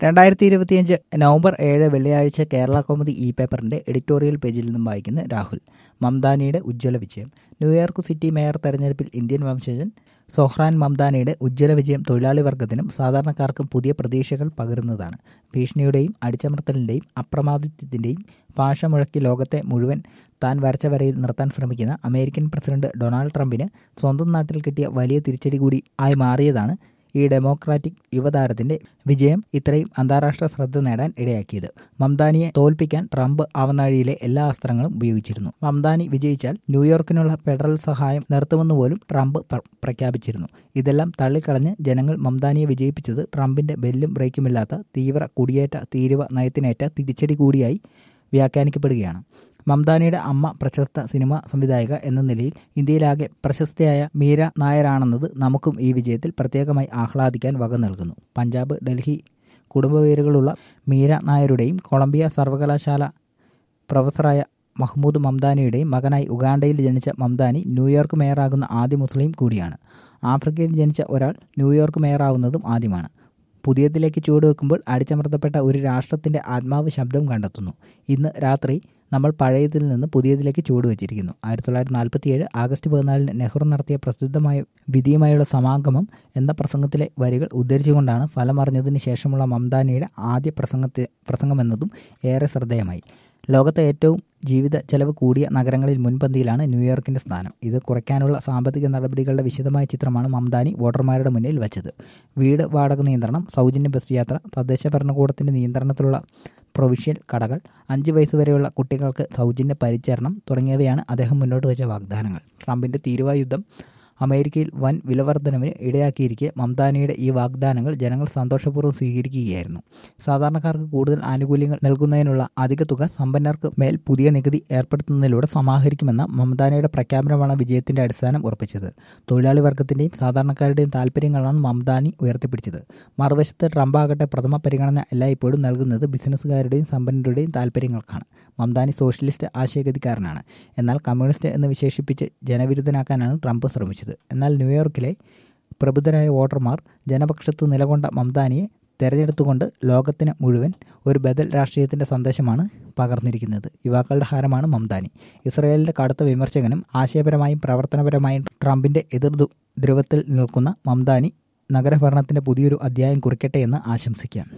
രണ്ടായിരത്തി ഇരുപത്തിയഞ്ച് നവംബർ ഏഴ് വെള്ളിയാഴ്ച കേരള കൗമുദി ഇ പേപ്പറിന്റെ എഡിറ്റോറിയൽ പേജിൽ നിന്നും വായിക്കുന്ന രാഹുൽ മംദാനിയുടെ ഉജ്ജ്വല വിജയം ന്യൂയോർക്ക് സിറ്റി മേയർ തെരഞ്ഞെടുപ്പിൽ ഇന്ത്യൻ വംശജൻ സൊഹ്റാൻ മംദാനിയുടെ ഉജ്ജ്വല വിജയം തൊഴിലാളി വർഗത്തിനും സാധാരണക്കാർക്കും പുതിയ പ്രതീക്ഷകൾ പകരുന്നതാണ് ഭീഷണിയുടെയും അടിച്ചമർത്തലിന്റെയും അപ്രമാദിത്വത്തിന്റെയും ഭാഷ മുഴക്കി ലോകത്തെ മുഴുവൻ താൻ വരച്ച വരയിൽ നിർത്താൻ ശ്രമിക്കുന്ന അമേരിക്കൻ പ്രസിഡന്റ് ഡൊണാൾഡ് ട്രംപിന് സ്വന്തം നാട്ടിൽ കിട്ടിയ വലിയ തിരിച്ചടി കൂടി ആയി മാറിയതാണ് ഈ ഡെമോക്രാറ്റിക് യുവതാരത്തിന്റെ വിജയം ഇത്രയും അന്താരാഷ്ട്ര ശ്രദ്ധ നേടാൻ ഇടയാക്കിയത് മംദാനിയെ തോൽപ്പിക്കാൻ ട്രംപ് അവനാഴിയിലെ എല്ലാ അസ്ത്രങ്ങളും ഉപയോഗിച്ചിരുന്നു മംദാനി വിജയിച്ചാൽ ന്യൂയോർക്കിനുള്ള ഫെഡറൽ സഹായം നിർത്തുമെന്ന് പോലും ട്രംപ് പ്രഖ്യാപിച്ചിരുന്നു ഇതെല്ലാം തള്ളിക്കളഞ്ഞ് ജനങ്ങൾ മംദാനിയെ വിജയിപ്പിച്ചത് ട്രംപിന്റെ ബെല്ലും ബ്രേക്കുമില്ലാത്ത തീവ്ര കുടിയേറ്റ തീരുവ നയത്തിനേറ്റ തിരിച്ചടി കൂടിയായി വ്യാഖ്യാനിക്കപ്പെടുകയാണ് മംദാനിയുടെ അമ്മ പ്രശസ്ത സിനിമാ സംവിധായക എന്ന നിലയിൽ ഇന്ത്യയിലാകെ പ്രശസ്തയായ മീര നായരാണെന്നത് നമുക്കും ഈ വിജയത്തിൽ പ്രത്യേകമായി ആഹ്ലാദിക്കാൻ വക നൽകുന്നു പഞ്ചാബ് ഡൽഹി കുടുംബപേരുകളുള്ള മീര നായരുടെയും കൊളംബിയ സർവകലാശാല പ്രൊഫസറായ മഹ്മൂദ് മംദാനിയുടെയും മകനായി ഉഗാണ്ടയിൽ ജനിച്ച മംദാനി ന്യൂയോർക്ക് മേയറാകുന്ന ആദ്യ മുസ്ലിം കൂടിയാണ് ആഫ്രിക്കയിൽ ജനിച്ച ഒരാൾ ന്യൂയോർക്ക് മേയറാവുന്നതും ആദ്യമാണ് പുതിയതിലേക്ക് ചുവടുവെക്കുമ്പോൾ അടിച്ചമർത്തപ്പെട്ട ഒരു രാഷ്ട്രത്തിന്റെ ആത്മാവ് ശബ്ദം കണ്ടെത്തുന്നു ഇന്ന് രാത്രി നമ്മൾ പഴയതിൽ നിന്ന് പുതിയതിലേക്ക് ചുവടുവെച്ചിരിക്കുന്നു ആയിരത്തി തൊള്ളായിരത്തി നാൽപ്പത്തിയേഴ് ആഗസ്റ്റ് പതിനാലിന് നെഹ്റു നടത്തിയ പ്രസിദ്ധമായ വിധിയുമായുള്ള സമാഗമം എന്ന പ്രസംഗത്തിലെ വരികൾ ഉദ്ധരിച്ചുകൊണ്ടാണ് ഫലമറിഞ്ഞതിന് ശേഷമുള്ള മംദാനിയുടെ ആദ്യ പ്രസംഗത്തെ പ്രസംഗമെന്നതും ഏറെ ശ്രദ്ധേയമായി ലോകത്തെ ഏറ്റവും ജീവിത ചെലവ് കൂടിയ നഗരങ്ങളിൽ മുൻപന്തിയിലാണ് ന്യൂയോർക്കിന്റെ സ്ഥാനം ഇത് കുറയ്ക്കാനുള്ള സാമ്പത്തിക നടപടികളുടെ വിശദമായ ചിത്രമാണ് മംദാനി വോട്ടർമാരുടെ മുന്നിൽ വച്ചത് വീട് വാടക നിയന്ത്രണം സൗജന്യ ബസ് യാത്ര തദ്ദേശ ഭരണകൂടത്തിന്റെ നിയന്ത്രണത്തിലുള്ള പ്രൊവിഷ്യൽ കടകൾ അഞ്ച് വയസ്സുവരെയുള്ള കുട്ടികൾക്ക് സൗജന്യ പരിചരണം തുടങ്ങിയവയാണ് അദ്ദേഹം മുന്നോട്ട് വെച്ച വാഗ്ദാനങ്ങൾ ട്രംപിന്റെ തീരുവ യുദ്ധം അമേരിക്കയിൽ വൻ വിലവർദ്ധനവിന് ഇടയാക്കിയിരിക്കെ മംദാനിയുടെ ഈ വാഗ്ദാനങ്ങൾ ജനങ്ങൾ സന്തോഷപൂർവ്വം സ്വീകരിക്കുകയായിരുന്നു സാധാരണക്കാർക്ക് കൂടുതൽ ആനുകൂല്യങ്ങൾ നൽകുന്നതിനുള്ള അധിക തുക സമ്പന്നർക്ക് മേൽ പുതിയ നികുതി ഏർപ്പെടുത്തുന്നതിലൂടെ സമാഹരിക്കുമെന്ന മംദാനിയുടെ പ്രഖ്യാപനമാണ് വിജയത്തിന്റെ അടിസ്ഥാനം ഉറപ്പിച്ചത് തൊഴിലാളി വർഗത്തിന്റെയും സാധാരണക്കാരുടെയും താല്പര്യങ്ങളാണ് മംദാനി ഉയർത്തിപ്പിടിച്ചത് മറുവശത്ത് ട്രംപ് ആകട്ടെ പ്രഥമ പരിഗണന എല്ലായ്പ്പോഴും നൽകുന്നത് ബിസിനസ്സുകാരുടെയും സമ്പന്നരുടെയും താല്പര്യങ്ങൾക്കാണ് മംദാനി സോഷ്യലിസ്റ്റ് ആശയഗതിക്കാരനാണ് എന്നാൽ കമ്മ്യൂണിസ്റ്റ് എന്ന് വിശേഷിപ്പിച്ച് ജനവിരുദ്ധനാക്കാനാണ് ട്രംപ് ശ്രമിച്ചത് എന്നാൽ ന്യൂയോർക്കിലെ പ്രബുദ്ധരായ വോട്ടർമാർ ജനപക്ഷത്ത് നിലകൊണ്ട മംദാനിയെ തെരഞ്ഞെടുത്തുകൊണ്ട് ലോകത്തിന് മുഴുവൻ ഒരു ബദൽ രാഷ്ട്രീയത്തിന്റെ സന്ദേശമാണ് പകർന്നിരിക്കുന്നത് യുവാക്കളുടെ ഹാരമാണ് മംദാനി ഇസ്രയേലിന്റെ കടുത്ത വിമർശകനും ആശയപരമായും പ്രവർത്തനപരമായും ട്രംപിന്റെ എതിർ ധ്രുവത്തിൽ നിൽക്കുന്ന മംദാനി നഗരഭരണത്തിന്റെ പുതിയൊരു അധ്യായം കുറിക്കട്ടെ എന്ന് ആശംസിക്കാം